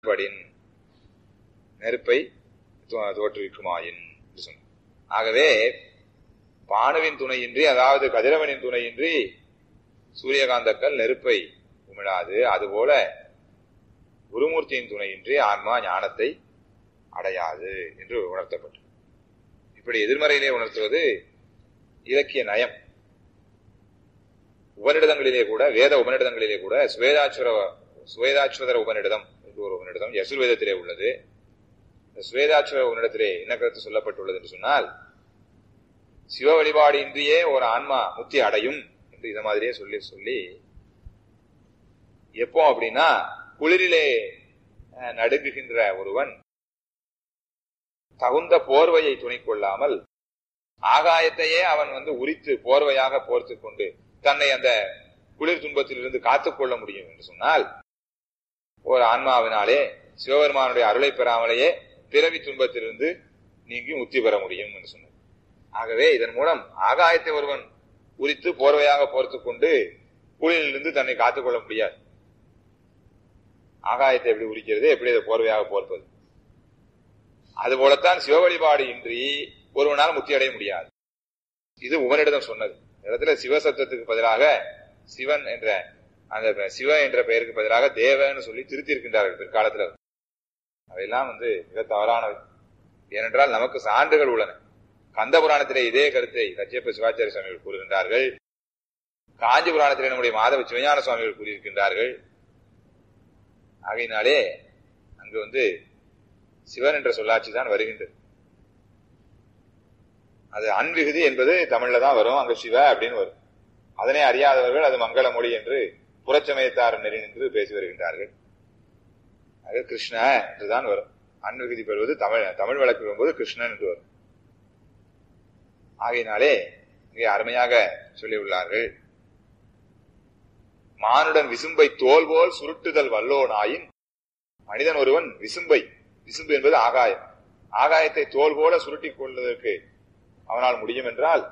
படின் நெருப்பை தோ- தோற்றுவிக்குமாயின் என்று சொன்னார். ஆகவே பானுவின் துணையின்றி அதாவது கதிரவனின் துணையின்றி சூரியகாந்தக்கல் நெருப்பை உமிழாது அதுபோல குருமூர்த்தியின் துணையின்றி ஆன்மா ஞானத்தை அடையாது என்று உணர்த்தப்பட்டது இப்படி எதிர்மறையிலே உணர்த்துவது இலக்கிய நயம் உபநிடதங்களிலே கூட வேத உபநிடதங்களிலே கூட சுவேதாச்சுர சுவேதாச்சுவதர உபநிடதம் என்று ஒரு உபநிடதம் யசுர்வேதத்திலே உள்ளது இந்த சுவேதாச்சுவர உபநிடத்திலே என்ன கருத்து சொல்லப்பட்டுள்ளது என்று சொன்னால் சிவ வழிபாடு இன்றியே ஒரு ஆன்மா முக்தி அடையும் என்று இத மாதிரியே சொல்லி சொல்லி எப்போ அப்படின்னா குளிரிலே அஹ், நடுங்குகின்ற ஒருவன் தகுந்த போர்வையை துணை கொள்ளாமல் ஆகாயத்தையே அவன் வந்து உரித்து போர்வையாக போர்த்து கொண்டு தன்னை அந்த குளிர் துன்பத்திலிருந்து காத்துக் கொள்ள முடியும் என்று சொன்னால் ஒரு ஆன்மாவினாலே சிவபெருமானுடைய அருளை பெறாமலேயே பிறவி துன்பத்திலிருந்து நீங்கி முக்தி பெற முடியும் என்று சொன்னார் ஆகவே இதன் மூலம் ஆகாயத்தை ஒருவன் உரித்து போர்வையாக போர்த்துக் கொண்டு குளிரிலிருந்து தன்னை காத்துக் கொள்ள முடியாது ஆகாயத்தை எப்படி உரிக்கிறது எப்படி அதை போர்வையாக போர்ப்பது அதுபோலத்தான் சிவ வழிபாடு இன்றி ஒருவனால் முக்தி அடைய முடியாது இது உவனிடம் சொன்னது இந்த இடத்துல சிவசப்தத்துக்கு பதிலாக சிவன் என்ற அந்த சிவ என்ற பெயருக்கு பதிலாக தேவன்னு சொல்லி திருத்தி இருக்கின்றார்கள் பிற்காலத்தில் அவையெல்லாம் வந்து மிக தவறானவை ஏனென்றால் நமக்கு சான்றுகள் உள்ளன கந்த புராணத்திலே இதே கருத்தை கச்சியப்ப சிவாச்சாரிய சுவாமிகள் கூறுகின்றார்கள் காஞ்சி புராணத்திலே நம்முடைய மாதவ சிவஞான சுவாமிகள் கூறியிருக்கின்றார்கள் ஆகையினாலே அங்கு வந்து சிவன் என்ற சொல்லாட்சி தான் வருகின்றது அது அன்விகுதி என்பது தமிழ்ல தான் வரும் அங்க சிவ அப்படின்னு வரும் அதனை அறியாதவர்கள் அது மங்கள மொழி என்று புறச்சமயத்தார் நெறி நின்று பேசி வருகின்றார்கள் அது கிருஷ்ண என்றுதான் வரும் அன்விகுதி பெறுவது தமிழ் தமிழ் வழக்கு வரும்போது கிருஷ்ணன் என்று வரும் ஆகையினாலே இங்கே அருமையாக சொல்லியுள்ளார்கள் மானுடன் விசும்பை தோல் போல் சுருட்டுதல் வல்லோனாயின் மனிதன் ஒருவன் விசும்பை விசும்பு என்பது ஆகாயம் ஆகாயத்தை தோல் போல சுருட்டிக் கொள்வதற்கு அவனால் முடியும் என்றால்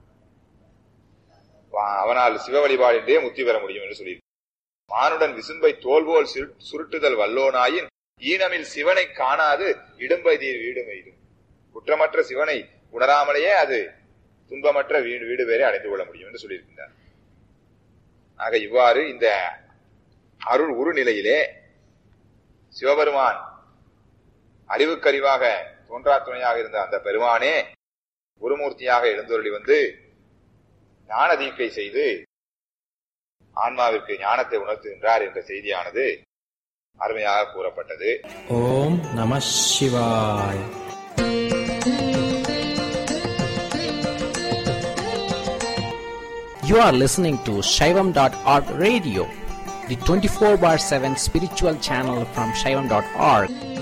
வா- அவனால் சிவ வழிபாடின்றே முக்தி பெற முடியும் என்று சொல்லி மானுடன் விசும்பை தோல் போல் சுரு- சுருட்டுதல் வல்லோனாயின் ஈனமில் சிவனை காணாது இடும்பைதீர் வீடு மெய்தும் குற்றமற்ற சிவனை உணராமலேயே அது துன்பமற்ற வீடு வீடு பேரை அடைந்து கொள்ள முடியும் என்று சொல்லியிருக்கின்றார் ஆக இவ்வாறு இந்த அருள் உரு நிலையிலே சிவபெருமான் அறிவுக்கறிவாக தோன்றா துணையாக இருந்த அந்த பெருமானே குருமூர்த்தியாக எழுந்தருளி வந்து ஞான தீக்கை செய்து ஆன்மாவிற்கு ஞானத்தை உணர்த்துகின்றார் என்ற செய்தியானது அருமையாக கூறப்பட்டது ஓம் நம சிவாய் You are listening to Shaivam.org radio, the 24 bar 7 spiritual channel from Shaivam.org.